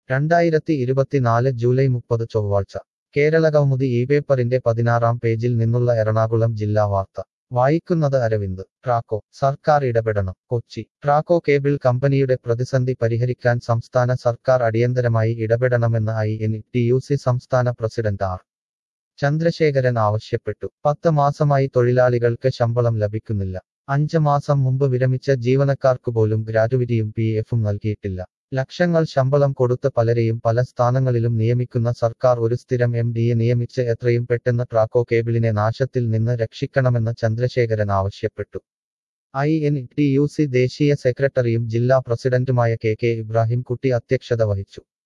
രണ്ടായിരത്തി ഇരുപത്തിനാല് ജൂലൈ മുപ്പത് ചൊവ്വാഴ്ച കേരളകൗമുദി ഈ പേപ്പറിന്റെ പതിനാറാം പേജിൽ നിന്നുള്ള എറണാകുളം ജില്ലാ വാർത്ത വായിക്കുന്നത് അരവിന്ദ് ട്രാക്കോ സർക്കാർ ഇടപെടണം കൊച്ചി ട്രാക്കോ കേബിൾ കമ്പനിയുടെ പ്രതിസന്ധി പരിഹരിക്കാൻ സംസ്ഥാന സർക്കാർ അടിയന്തരമായി ഇടപെടണമെന്ന് I N T U C സംസ്ഥാന പ്രസിഡന്റ് ആർ ചന്ദ്രശേഖരൻ ആവശ്യപ്പെട്ടു പത്ത് മാസമായി തൊഴിലാളികൾക്ക് ശമ്പളം ലഭിക്കുന്നില്ല അഞ്ച് മാസം മുമ്പ് വിരമിച്ച ജീവനക്കാർക്ക് പോലും ഗ്രാറ്റുവിറ്റിയും പി എഫും നൽകിയിട്ടില്ല ലക്ഷങ്ങൾ ശമ്പളം കൊടുത്ത് പലരെയും പല സ്ഥാനങ്ങളിലും നിയമിക്കുന്ന സർക്കാർ ഒരു സ്ഥിരം എം ഡിയെ നിയമിച്ച് എത്രയും പെട്ടെന്ന് ട്രാക്കോ കേബിളിനെ നാശത്തിൽ നിന്ന് രക്ഷിക്കണമെന്ന് ചന്ദ്രശേഖരൻ ആവശ്യപ്പെട്ടു I N T U C ദേശീയ സെക്രട്ടറിയും ജില്ലാ പ്രസിഡന്റുമായ കെ കെ ഇബ്രാഹിം കുട്ടി അധ്യക്ഷത വഹിച്ചു